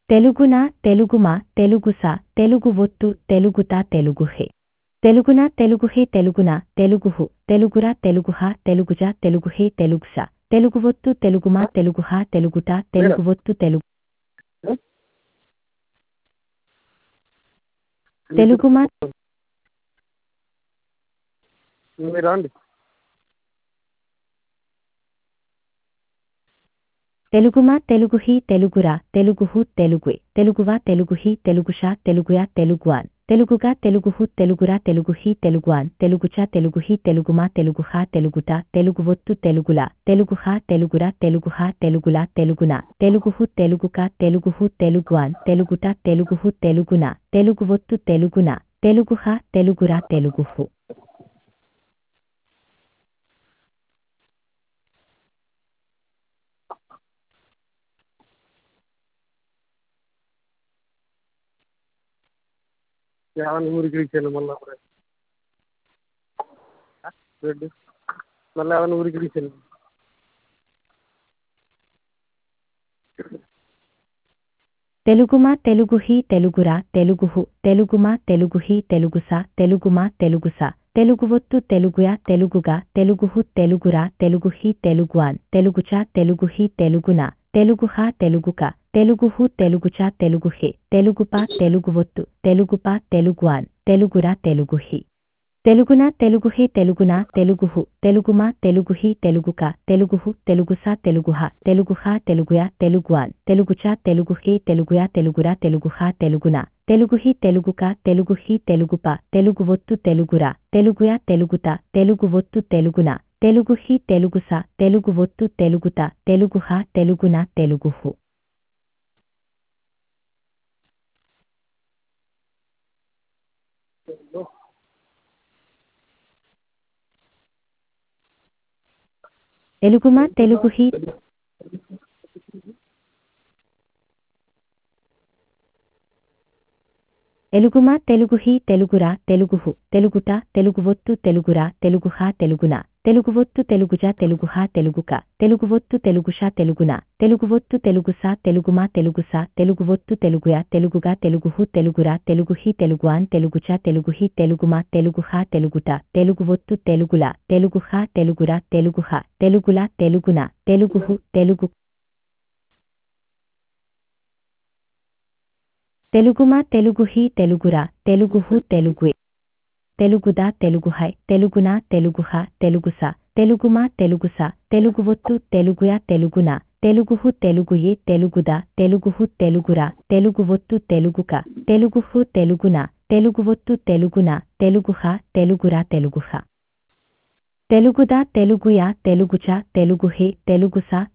తెలుగున తెలుగుమ తెలుగుస తెలుగు ఒత్తు తెలుగుత తెలుగుహే తెలుగున తెలుగుహే తెలుగున తెలుగుహు తెలుగుర తెలుగుహ తెలుగుజ తెలుగుహే తెలుగుస తెలుగు ఒత్తు తెలుగుమ తెలుగుహ తెలుగుట తెలుగు ఒత్తు తెలుగు తెలుగుమ మీరు రండి తెలుగుమ తెలుగుహి తెలుగురా తెలుగుహు తెలుగుయ్ తెలుగువ తెలుగుహి తెలుగుష తెలుగుయ తెలుగువాన్ తెలుగుగా తెలుగుహు తెలుగురా తెలుగుహి తెలుగువాన్ తెలుగుచ తెలుగుహి తెలుగుమ తెలుగుహ తెలుగుట తెలుగు ఒత్తు తెలుగుల తెలుగుహ తెలుగుర తెలుగుహ తెలుగుల తెలుగున తెలుగుహు తెలుగుక తెలుగుహు తెలుగువాన్ తెలుగుట తెలుగుహు తెలుగున తెలుగు ఒత్తు తెలుగున తెలుగుహ తెలుగురా తెలుగుహు ఏమన్నా ఊరికి ఇచ్చాను మళ్ళీ అప్పుడే రెడ్డి మళ్ళీ ఏమన్నా ఊరికి ఇచ్చాను తెలుగుమ తెలుగుహి తెలుగురా తెలుగుహు తెలుగుమ తెలుగుహి తెలుగుస తెలుగుమ తెలుగుస తెలుగు ఒత్తు తెలుగుయ తెలుగుగా తెలుగుహు తెలుగురా తెలుగుహి తెలుగువాన్ తెలుగుచ తెలుగుహి తెలుగున తెలుగుహ తెలుగుక తెలుగుహు తెలుగుచ తెలుగుహే తెలుగుప తెలుగు ఒత్తు తెలుగుప తెలుగువాన్ తెలుగురా తెలుగుహి తెలుగున తెలుగుహే తెలుగున తెలుగుహు తెలుగుమ తెలుగుహి తెలుగుక తెలుగుహు తెలుగుస తెలుగుహ తెలుగుహ తెలుగుయ తెలుగువాన్ తెలుగుచ తెలుగుహే తెలుగుయ తెలుగురా తెలుగుహ తెలుగున తెలుగుహి తెలుగుక తెలుగుహి తెలుగుప తెలుగు ఒత్తు తెలుగురా తెలుగుయ తెలుగుత తెలుగు ఒత్తు తెలుగున తెలుగుహి తెలుగుస తెలుగు ఒత్తు తెలుగుత తెలుగుహ తెలుగున తెలుగుహు తెలుగుమ తెలుగుహి తెలుగుమ తెలుగుహి తెలుగురా తెలుగుహు తెలుగుట తెలుగు ఒత్తు తెలుగురా తెలుగుహ తెలుగున తెలుగు ఒత్తు తెలుగుజ తెలుగుహ తెలుగుక తెలుగు ఒత్తు తెలుగుష తెలుగున తెలుగు ఒత్తు తెలుగుస తెలుగుమ తెలుగుస తెలుగు ఒత్తు తెలుగుయ తెలుగుగా తెలుగుహు తెలుగురా తెలుగుహి తెలుగువాన్ తెలుగుచ తెలుగుహి తెలుగుమ తెలుగుహ తెలుగుట తెలుగు ఒత్తు తెలుగుల తెలుగుహ తెలుగురా తెలుగుహ తెలుగుల తెలుగున తెలుగుహు తెలుగు తెలుగుమ తెలుగుహి తెలుగురా తెలుగుహు తెలుగుయ్ తెలుగుదా తెలుగుహై తెలుగున తెలుగుహ తెలుగుస తెలుగుమ తెలుగుస తెలుగు ఒత్తు తెలుగుయ తెలుగున తెలుగుహు తెలుగుయే తెలుగుదా తెలుగుహు తెలుగురా తెలుగు ఒత్తు తెలుగుక తెలుగుహు తెలుగున తెలుగు ఒత్తు తెలుగున తెలుగుహ తెలుగురా తెలుగుహ తెలుగుదా తెలుగుయ తెలుగుచ తెలుగుహే తెలుగుస